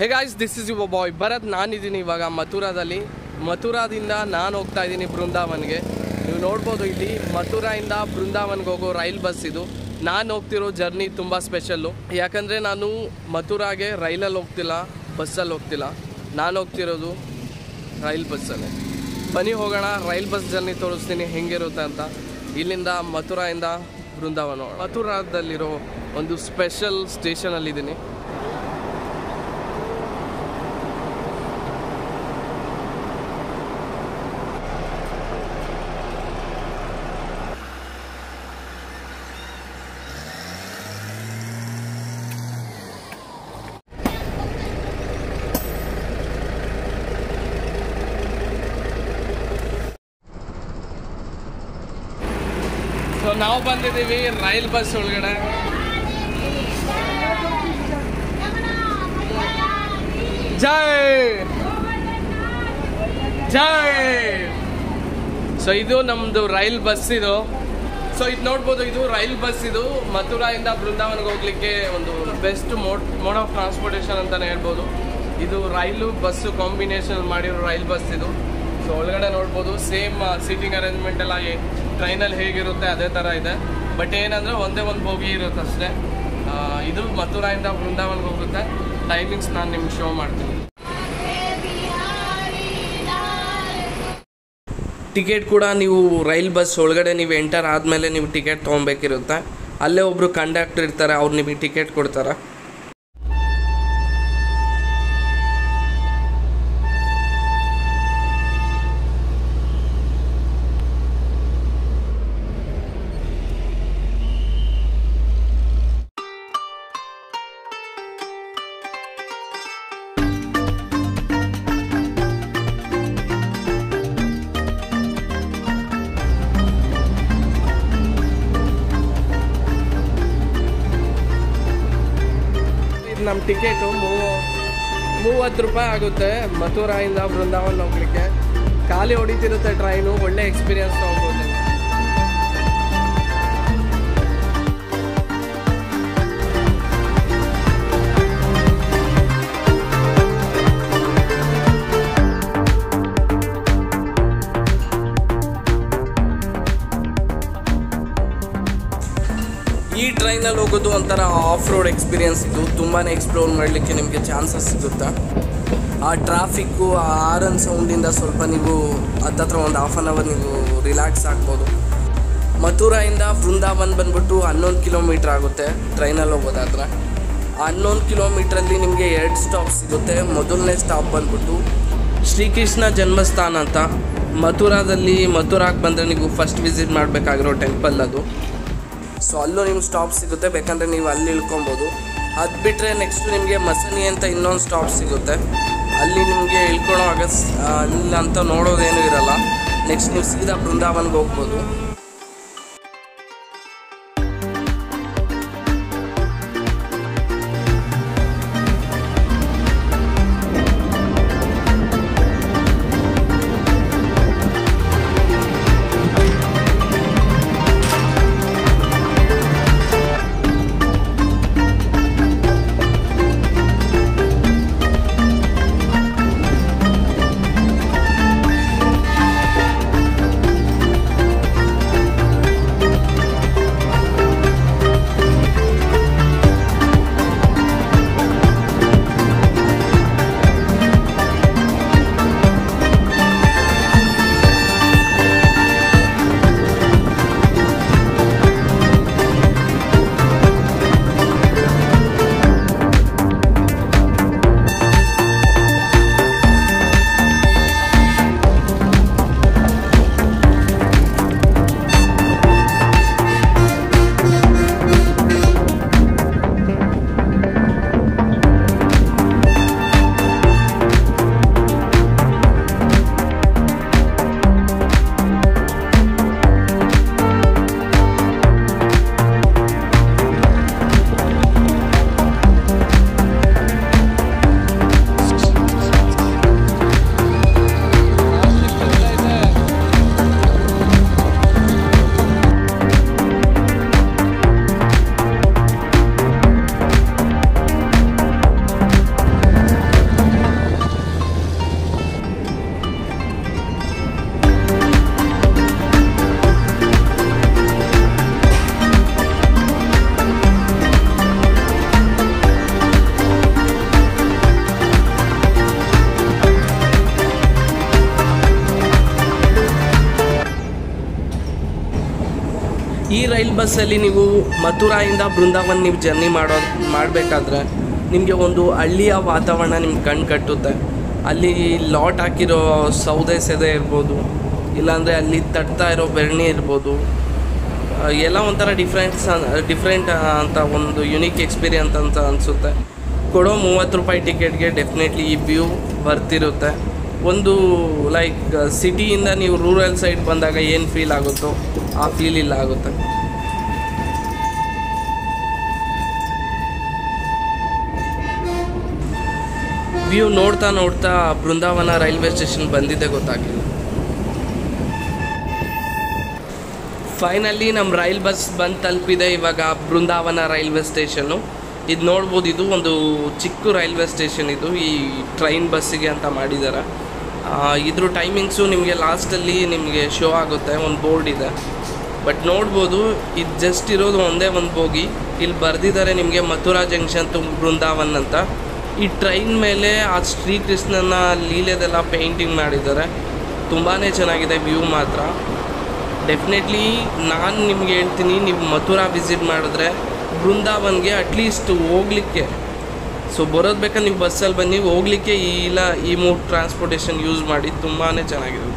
hey guys this is ಯುವ ಬಾಯ್ ಭರತ್ ನಾನಿದ್ದೀನಿ ಇವಾಗ ಮಥುರಾದಲ್ಲಿ ಮಥುರಾದಿಂದ ನಾನು ಹೋಗ್ತಾ ಇದ್ದೀನಿ ಬೃಂದಾವನ್ಗೆ ನೀವು ನೋಡ್ಬೋದು ಇಲ್ಲಿ ಮಥುರಾಯಿಂದ ಬೃಂದಾವನ್ಗೆ ಹೋಗೋ ರೈಲ್ ಬಸ್ ಇದು ನಾನು ಹೋಗ್ತಿರೋ ಜರ್ನಿ ತುಂಬ ಸ್ಪೆಷಲ್ಲು ಯಾಕಂದರೆ ನಾನು ಮಥುರಾಗೆ ರೈಲಲ್ಲಿ ಹೋಗ್ತಿಲ್ಲ ಬಸ್ಸಲ್ಲಿ ಹೋಗ್ತಿಲ್ಲ ನಾನು ಹೋಗ್ತಿರೋದು ರೈಲ್ ಬಸ್ಸಲ್ಲಿ ಬನ್ನಿ ಹೋಗೋಣ ರೈಲ್ ಬಸ್ ಜರ್ನಿ ತೋರಿಸ್ತೀನಿ ಹೆಂಗಿರುತ್ತೆ ಅಂತ ಇಲ್ಲಿಂದ ಮಥುರಾಯಿಂದ ಬೃಂದಾವನ ಮಥುರಾದಲ್ಲಿರೋ ಒಂದು ಸ್ಪೆಷಲ್ ಸ್ಟೇಷನಲ್ಲಿದ್ದೀನಿ ಸೊ ನಾವು ಬಂದಿದ್ದೀವಿ ರೈಲ್ ಬಸ್ ಒಳಗಡೆ ಜೈ ಜೈ ಸೊ ಇದು ನಮ್ದು ರೈಲ್ ಬಸ್ ಇದು ಸೊ ಇದು ನೋಡ್ಬೋದು ಇದು ರೈಲ್ ಬಸ್ ಇದು ಮಥುರಾಯಿಂದ ಬೃಂದಾವನ್ಗೆ ಹೋಗ್ಲಿಕ್ಕೆ ಒಂದು best mode mode of transportation ಅಂತಾನೆ ಹೇಳ್ಬೋದು ಇದು ರೈಲು ಬಸ್ಸು ಕಾಂಬಿನೇಷನ್ ಮಾಡಿರೋ ರೈಲ್ ಬಸ್ ಇದು ಸೊ ಒಳಗಡೆ ನೋಡ್ಬೋದು ಸೇಮ್ ಸೀಟಿಂಗ್ ಅರೇಂಜ್ಮೆಂಟ್ ಎಲ್ಲ ಟ್ರೈನಲ್ಲಿ ಹೇಗಿರುತ್ತೆ ಅದೇ ಥರ ಇದೆ ಬಟ್ ಏನಂದ್ರೆ ಒಂದೇ ಒಂದು ಬೋಗಿ ಇರುತ್ತೆ ಅಷ್ಟೇ ಆ, ಇದು ಮಥುರಾಯಿಂದ ಬೃಂದಾವನ್ಗೆ ಹೋಗುತ್ತೆ ಟೈಮಿಂಗ್ಸ್ ನಾನು ನಿಮ್ಗೆ ಶೋ ಮಾಡ್ತೀನಿ ಟಿಕೆಟ್ ಕೂಡ ನೀವು ರೈಲ್ ಬಸ್ ಒಳಗಡೆ ನೀವು ಎಂಟರ್ ಆದಮೇಲೆ ನೀವು ಟಿಕೆಟ್ ತೊಗೊಬೇಕಿರುತ್ತೆ ಅಲ್ಲೇ ಒಬ್ಬರು ಕಂಡಕ್ಟರ್ ಇರ್ತಾರೆ ಅವ್ರು ನಿಮಗೆ ಟಿಕೆಟ್ ಕೊಡ್ತಾರೆ ಇದು ನಮ್ಮ ಟಿಕೆಟು ಮೂವ ಮೂವತ್ತು ರೂಪಾಯಿ ಆಗುತ್ತೆ ಮಥುರಾಯಿಂದ ಬೃಂದಾವನ್ ಹೋಗ್ಲಿಕ್ಕೆ ಖಾಲಿ ಹೊಡಿತಿರುತ್ತೆ ಟ್ರೈನು ಒಳ್ಳೆ ಎಕ್ಸ್ಪೀರಿಯನ್ಸ್ ತೊಗೊಬೋದು ಈ ಟ್ರೈನಲ್ಲಿ ಹೋಗೋದು ಒಂಥರ ಆಫ್ ರೋಡ್ ಎಕ್ಸ್ಪೀರಿಯನ್ಸ್ ಇದು ತುಂಬಾ ಎಕ್ಸ್ಪ್ಲೋರ್ ಮಾಡಲಿಕ್ಕೆ ನಿಮಗೆ ಚಾನ್ಸಸ್ ಸಿಗುತ್ತೆ ಆ ಟ್ರಾಫಿಕ್ಕು ಆ ಆರನ್ ಸೌಂಡಿಂದ ಸ್ವಲ್ಪ ನೀವು ಹತ್ತತ್ರ ಒಂದು ಹಾಫ್ ಆನ್ ಅವರ್ ನೀವು ರಿಲ್ಯಾಕ್ಸ್ ಆಗ್ಬೋದು ಮಥುರಾಯಿಂದ ಬೃಂದಾವನ್ ಬಂದ್ಬಿಟ್ಟು ಹನ್ನೊಂದು ಕಿಲೋಮೀಟ್ರ್ ಆಗುತ್ತೆ ಟ್ರೈನಲ್ಲಿ ಹೋಗೋದಾದ್ರೆ ಆ ಹನ್ನೊಂದು ಕಿಲೋಮೀಟ್ರಲ್ಲಿ ನಿಮಗೆ ಎರಡು ಸ್ಟಾಪ್ ಸಿಗುತ್ತೆ ಮೊದಲನೇ ಸ್ಟಾಪ್ ಬಂದ್ಬಿಟ್ಟು ಶ್ರೀಕೃಷ್ಣ ಜನ್ಮಸ್ಥಾನ ಅಂತ ಮಥುರಾದಲ್ಲಿ ಮಥುರಾಗೆ ಬಂದರೆ ನೀವು ಫಸ್ಟ್ ವಿಸಿಟ್ ಮಾಡಬೇಕಾಗಿರೋ ಟೆಂಪಲ್ ಅದು ಸೊ ಅಲ್ಲೂ ನಿಮ್ಗೆ ಸ್ಟಾಪ್ ಸಿಗುತ್ತೆ ಬೇಕಂದರೆ ನೀವು ಅಲ್ಲಿ ಇಳ್ಕೊಬೋದು ಅದು ಬಿಟ್ಟರೆ ನೆಕ್ಸ್ಟ್ ನಿಮಗೆ ಮಸನಿ ಅಂತ ಇನ್ನೊಂದು ಸ್ಟಾಪ್ ಸಿಗುತ್ತೆ ಅಲ್ಲಿ ನಿಮಗೆ ಇಳ್ಕೊಳೋವಾಗ ಅಲ್ಲಿ ಅಂತ ನೋಡೋದೇನು ಇರಲ್ಲ ನೆಕ್ಸ್ಟ್ ನೀವು ಸೀದಾ ಬೃಂದಾವನ್ಗೆ ಹೋಗ್ಬೋದು ಈ ರೈಲ್ ಬಸ್ಸಲ್ಲಿ ನೀವು ಮಥುರಾಯಿಂದ ಬೃಂದಾವನ್ ನೀವು ಜರ್ನಿ ಮಾಡೋ ಮಾಡಬೇಕಾದ್ರೆ ನಿಮಗೆ ಒಂದು ಹಳ್ಳಿಯ ವಾತಾವರಣ ನಿಮ್ಗೆ ಕಣ್ಣು ಕಟ್ಟುತ್ತೆ ಅಲ್ಲಿ ಲಾಟ್ ಹಾಕಿರೋ ಸೌದೆ ಸೆದೆ ಇರ್ಬೋದು ಇಲ್ಲಾಂದರೆ ಅಲ್ಲಿ ತಟ್ತಾ ಇರೋ ಬೆರಣಿ ಇರ್ಬೋದು ಆ, ಎಲ್ಲ ಒಂಥರ ಡಿಫ್ರೆಂಟ್ಸ್ ಡಿಫ್ರೆಂಟ್ ಅಂತ ಒಂದು ಯುನೀಕ್ ಎಕ್ಸ್ಪೀರಿಯನ್ಸ್ ಅಂತ ಅನಿಸುತ್ತೆ ಕೊಡೋ ಮೂವತ್ತು ರೂಪಾಯಿ ಟಿಕೆಟ್ಗೆ ಡೆಫಿನೆಟ್ಲಿ ಈ ವ್ಯೂ ಬರ್ತಿರುತ್ತೆ ಒಂದು ಲೈಕ್ ಸಿಟಿಯಿಂದ ನೀವು ರೂರಲ್ ಸೈಡ್ ಬಂದಾಗ ಏನು ಫೀಲ್ ಆಗುತ್ತೋ ಆ ಫೀಲ್ ಇಲ್ಲ ಆಗುತ್ತೆ ವ್ಯೂ ನೋಡ್ತಾ ನೋಡ್ತಾ ಬೃಂದಾವನ ರೈಲ್ವೆ ಸ್ಟೇಷನ್ ಬಂದಿದ್ದೆ ಗೊತ್ತಾಗಲಿಲ್ಲ ಫೈನಲಿ ನಮ್ಮ ರೈಲ್ ಬಸ್ ಬಂದು ತಲುಪಿದೆ ಇವಾಗ ಬೃಂದಾವನ ರೈಲ್ವೆ ಸ್ಟೇಷನ್ನು ಇದು ನೋಡ್ಬೋದು ಇದು ಒಂದು ಚಿಕ್ಕ ರೈಲ್ವೆ ಸ್ಟೇಷನ್ ಇದು ಈ ಟ್ರೈನ್ ಬಸ್ಸಿಗೆ ಅಂತ ಮಾಡಿದ್ದಾರೆ ಆ, ಇದ್ರ ಟೈಮಿಂಗ್ಸು ನಿಮಗೆ ಲಾಸ್ಟಲ್ಲಿ ನಿಮಗೆ ಶೋ ಆಗುತ್ತೆ ಒಂದು ಬೋರ್ಡ್ ಇದೆ ಬಟ್ ನೋಡ್ಬೋದು ಇದು ಜಸ್ಟ್ ಇರೋದು ಒಂದೇ ಒಂದು ಬೋಗಿ ಇಲ್ಲಿ ಬರೆದಿದ್ದಾರೆ ನಿಮಗೆ ಮಥುರಾ ಜಂಕ್ಷನ್ ಟು ಬೃಂದಾವನ್ ಅಂತ ಈ ಟ್ರೈನ್ ಮೇಲೆ ಆ ಶ್ರೀಕೃಷ್ಣನ ಲೀಲೆದೆಲ್ಲ ಪೇಂಟಿಂಗ್ ಮಾಡಿದ್ದಾರೆ ತುಂಬಾ ಚೆನ್ನಾಗಿದೆ ವ್ಯೂ ಮಾತ್ರ ಡೆಫಿನೆಟ್ಲಿ ನಾನು ನಿಮ್ಗೆ ಹೇಳ್ತೀನಿ ನೀವು ಮಥುರಾ ವಿಸಿಟ್ ಮಾಡಿದ್ರೆ ಬೃಂದಾವನ್ಗೆ ಅಟ್ಲೀಸ್ಟ್ ಹೋಗ್ಲಿಕ್ಕೆ ಸೊ ಬರೋದು ಬೇಕಾದ್ರೆ ನೀವು ಬಸ್ಸಲ್ಲಿ ಬನ್ನಿ ಹೋಗ್ಲಿಕ್ಕೆ ಈ ಇಲ್ಲ ಈ ಮೂಡ್ ಟ್ರಾನ್ಸ್ಪೋರ್ಟೇಷನ್ ಯೂಸ್ ಮಾಡಿ ತುಂಬಾ ಚೆನ್ನಾಗಿದೆ